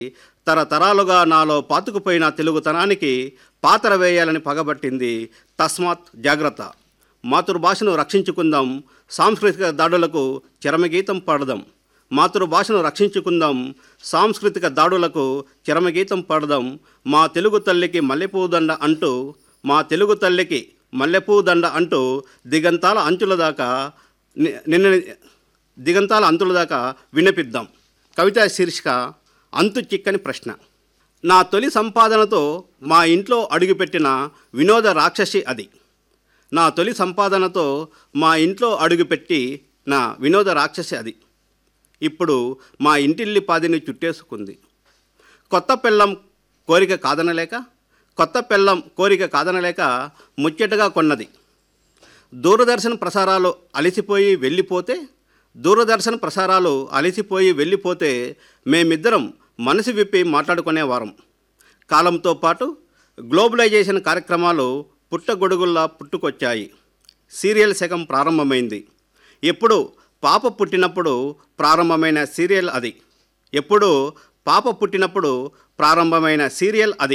తరతరాలుగా నాలో పాతుకుపోయిన తెలుగుతనానికి పాతర వేయాలని పగబట్టింది తస్మాత్ జాగ్రత్త మాతృభాషను రక్షించుకుందాం సాంస్కృతిక దాడులకు చరమగీతం పాడదాం మాతృభాషను రక్షించుకుందాం సాంస్కృతిక దాడులకు చరమగీతం పాడదాం మా తెలుగు తల్లికి మల్లెపూదండ అంటూ మా తెలుగు తల్లికి మల్లెపూదండ అంటూ దిగంతాల అంచుల దాకా ని- నిన్న దిగంతాల అంతుల దాకా విన్నపిద్దాం కవిత శీర్షిక అంతు చిక్కని ప్రశ్న నా తొలి సంపాదనతో మా ఇంట్లో అడుగుపెట్టిన వినోద రాక్షసి అది నా తొలి సంపాదనతో మా ఇంట్లో అడుగుపెట్టి నా వినోద రాక్షసి అది ఇప్పుడు మా ఇంటిల్లి పాదిని చుట్టేసుకుంది కొత్త పెళ్ళం కోరిక కాదనలేక కొత్త పెళ్ళం కోరిక కాదనలేక ముచ్చటగా కొన్నది దూరదర్శన్ ప్రసారాలు అలసిపోయి వెళ్ళిపోతే దూరదర్శన్ ప్రసారాలు అలసిపోయి వెళ్ళిపోతే మేమిద్దరం మనసు విప్పి మాట్లాడుకునేవారం కాలంతో పాటు గ్లోబలైజేషన్ కార్యక్రమాలు పుట్టగొడుగుల్లా పుట్టుకొచ్చాయి సీరియల్ శకం ప్రారంభమైంది ఎప్పుడు పాప పుట్టినప్పుడు ప్రారంభమైన సీరియల్ అది ఎప్పుడు పాప పుట్టినప్పుడు ప్రారంభమైన సీరియల్ అది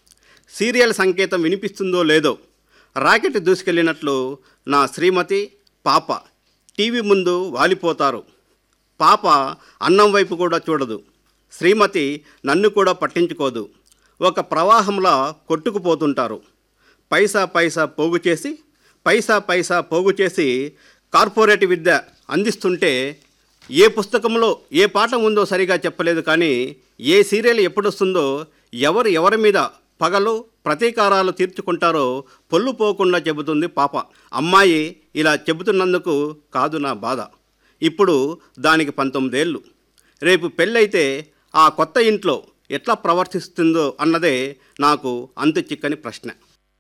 సీరియల్ సంకేతం వినిపిస్తుందో లేదో రాకెట్ దూసుకెళ్ళినట్లు నా శ్రీమతి పాప టీవీ ముందు వాలిపోతారు పాప అన్నం వైపు కూడా చూడదు శ్రీమతి నన్ను కూడా పట్టించుకోదు ఒక ప్రవాహంలా కొట్టుకుపోతుంటారు పైసా పైసా పోగు చేసి పైసా పైసా పోగు చేసి కార్పొరేట్ విద్య అందిస్తుంటే ఏ పుస్తకంలో ఏ పాఠం ఉందో సరిగా చెప్పలేదు కానీ ఏ సీరియల్ ఎప్పుడొస్తుందో ఎవరు ఎవరి మీద పగలు ప్రతీకారాలు తీర్చుకుంటారో పొల్లు పోకుండా చెబుతుంది పాప అమ్మాయి ఇలా చెబుతున్నందుకు కాదు నా బాధ ఇప్పుడు దానికి పంతొమ్మిదేళ్ళు రేపు పెళ్ళైతే ఆ కొత్త ఇంట్లో ఎట్లా ప్రవర్తిస్తుందో అన్నదే నాకు అంతు చిక్కని ప్రశ్న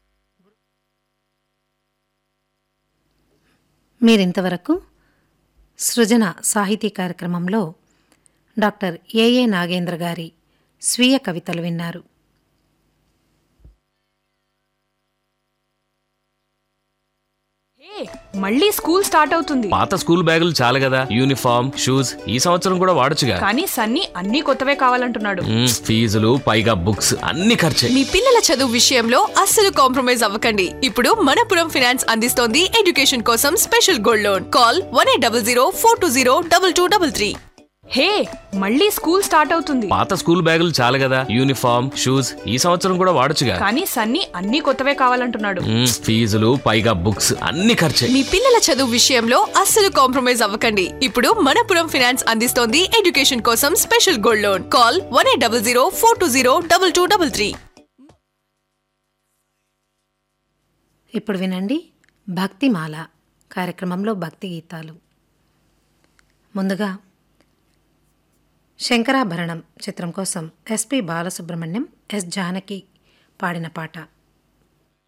మీరింతవరకు సృజన సాహితీ కార్యక్రమంలో డాక్టర్ ఏఏ నాగేంద్ర గారి స్వీయ కవితలు విన్నారు హే, మళ్ళీ స్కూల్ స్టార్ట్ అవుతుంది పాత స్కూల్ బ్యాగులు చాలు కదా యూనిఫామ్ షూస్ ఈ సంవత్సరం కూడా వాడొచ్చుగా కానీ సన్నీ అన్ని కొత్తవే కావాలంటున్నాడు మ్మ్, ఫీజులు పైగా బుక్స్ అన్ని ఖర్చే మీ పిల్లల చదువు విషయంలో అస్సలు కాంప్రమైజ్ అవ్వకండి ఇప్పుడు మనపురం ఫినాన్స్ అందిస్తోంది ఎడ్యుకేషన్ కోసం special gold loan call one eight double zero four two zero double two double three hey మళ్ళీ స్కూల్ స్టార్ట్ అవుతుంది పాత స్కూల్ బ్యాగులు చాలు కదా యూనిఫామ్ షూస్ ఈ సంవత్సరం కూడా వాడొచ్చుగా కానీ సన్నీ అన్ని కొత్తవే కావాలంటున్నాడు మ్మ్, ఫీజులు పైగా బుక్స్ అన్ని ఖర్చే మీ పిల్లల చదువు విషయంలో అస్సలు కాంప్రమైజ్ అవ్వకండి ఇప్పుడు మనపురం ఫినాన్స్ అందిస్తోంది ఎడ్యుకేషన్ కోసం special gold loan call one eight double zero four two zero double two double three ఇప్పుడు వినండి భక్తిమాల కార్యక్రమంలో భక్తి గీతాలు ముందుగా శంకరాభరణం చిత్రం కోసం ఎస్పి బాలసుబ్రహ్మణ్యం ఎస్ జానకి పాడిన పాట